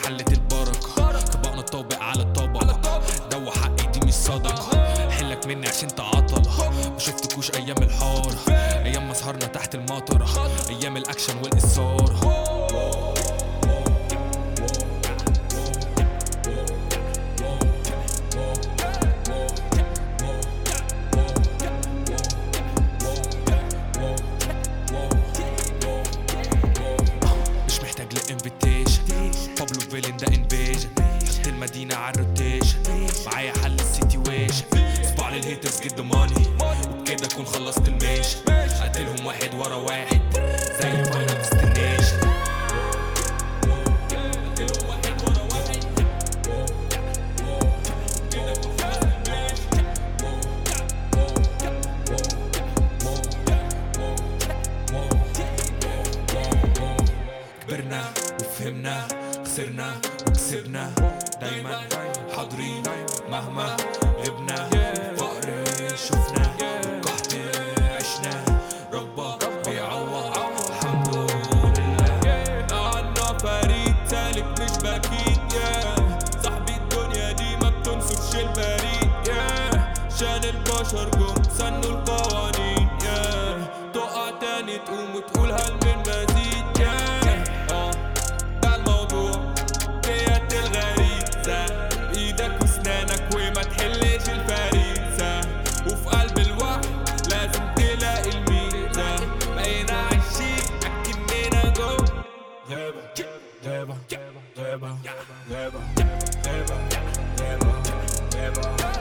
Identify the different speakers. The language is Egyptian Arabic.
Speaker 1: حلت البركة طبقنا الطابق على الطبق دوا حقي دي مش صدقة حلك مني عشان تعطل ما شفتكوش ايام الحارة ايام ما سهرنا تحت المطرة ايام الاكشن والاثارة مش محتاج لانفيتيشن بابلو فيلن ده انفيجن حط المدينة على الروتيشن معايا حل السيتويشن صباع للهيترز جد ماني وبكده اكون خلصت الميشن اقتلهم واحد ورا واحد زي الفاينل ديستنيشن كبرنا وفهمنا خسرنا وكسبنا دايما حاضرين مهما غبنا فقر شفنا قحط عشنا ربك بيعوض الحمد لله
Speaker 2: عنا فريد سالك مش بكيت يا صاحبي الدنيا دي ما بتنصفش البريد يا شان البشر جم سنوا القوانين يا تقع تاني تقوم وتقول هل من مزيد يا اه ده الموضوع ديت الغريزة ايدك واسنانك وما تحلش الفريسة وفي قلب الوحي لازم تلاقي الميزة بقينا عايشين اكننا جوه غابة غابة غابة غابة غابة غابة غابة